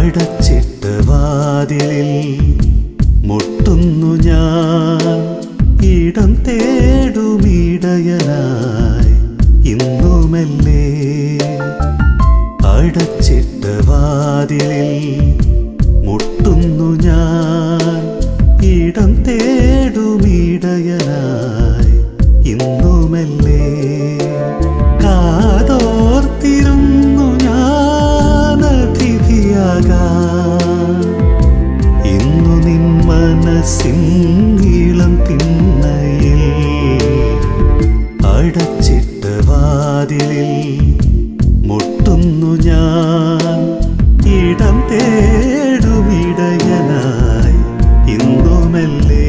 അടച്ചിട്ട വാതിലിൽ മുട്ടുന്നു ഞാൻ ഇടം തേടുമിടയനായി ഇന്നുമല്ലേ അടച്ചിട്ട വാതിലിൽ മുട്ടുന്നു ഞാൻ ഇടം തേടുമിടയനായി ഇന്നുമല്ലേ കാതോർത്തിരുന്നു ഞാൻ അതിഥിയാകാൻ ഇന്നു നിൻ മനസ്സിൻ നീളം തിണ്ണയിൽ അടച്ചിട്ട വാതിലിൽ മുട്ടുന്നു ഞാൻ ഇടം തേടുമിടയനായി ഇന്നുമല്ലേ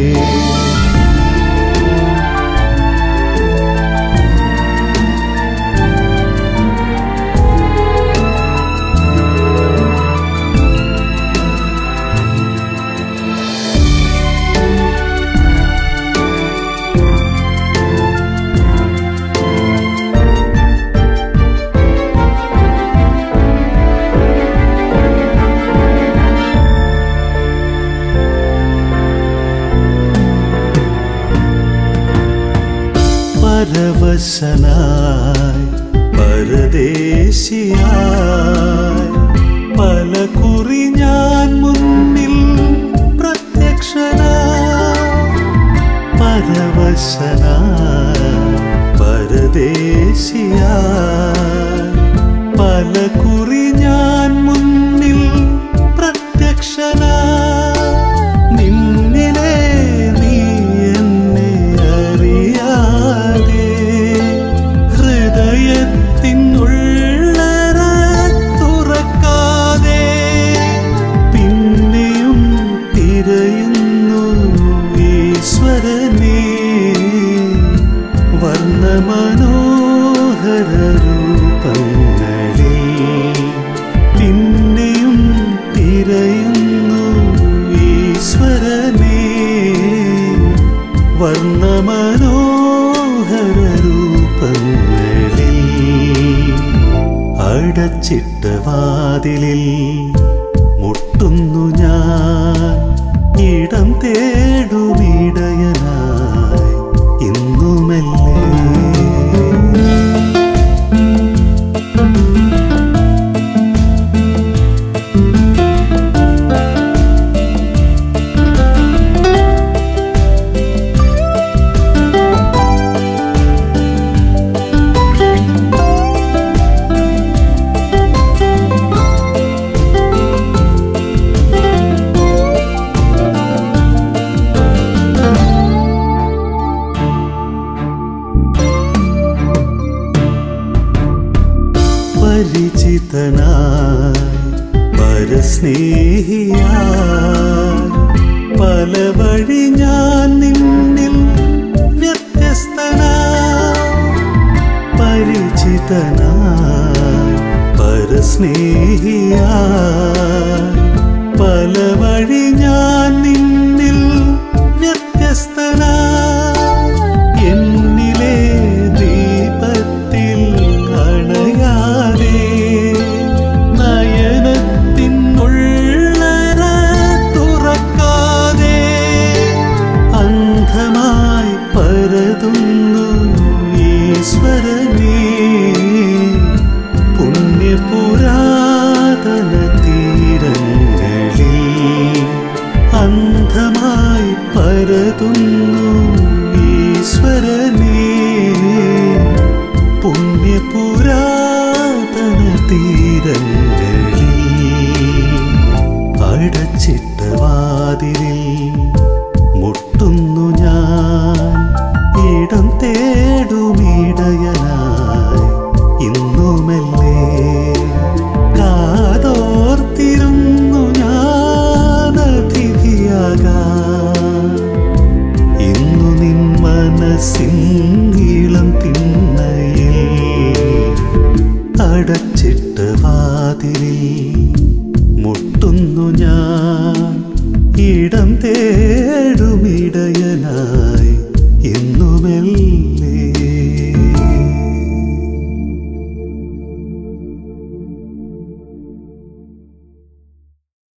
പരവശനായി പരദേശിയായി പല കുറി ഞാൻ മുന്നിൽ പ്രത്യക്ഷനായി പരവശനായി പരദേശിയായി പല കുറി ഞാൻ മുന്നിൽ പ്രത്യക്ഷനായി നിന്നിലെ നീ എന്നെ അറിയാതെ ഹൃദയത്തിൻ ഉള്ളറ തുറക്കാതെ പിന്നെയും തിരയുന്നു ഈശ്വരനെ വർണ്ണമനോഹര രൂപങ്ങളിൽ പിന്നെയും തിരയുന്നു ഈശ്വരനെ വർണ്ണമനോഹര രൂപങ്ങളിൽ അടച്ചിട്ട വാതിലിൽ മുട്ടുന്നു ഞാൻ ഇടം തേടുമിടയനായി ഇന്നുമല്ലേ പരിചിതനായി പരസ്നേഹിയായി പല വഴി ഞാൻ നിന്നിൽ വ്യത്യസ്തനായി പരിചിതനായി പരസ്നേഹിയായി പല വഴി ഞാൻ നിന്നിൽ വ്യത്യസ്തനായി എന്നിലെ ദീപത്തിൽ അണയാതെ നയനത്തിൻ ഉള്ളറ തുറക്കാതെ അന്ധമായി പരതുന്നു ഈശ്വരനേ പുണ്യപുരാതന തീരങ്ങളിൽ അന്ധമായി പരതുന്നു ഈശ്വരനേ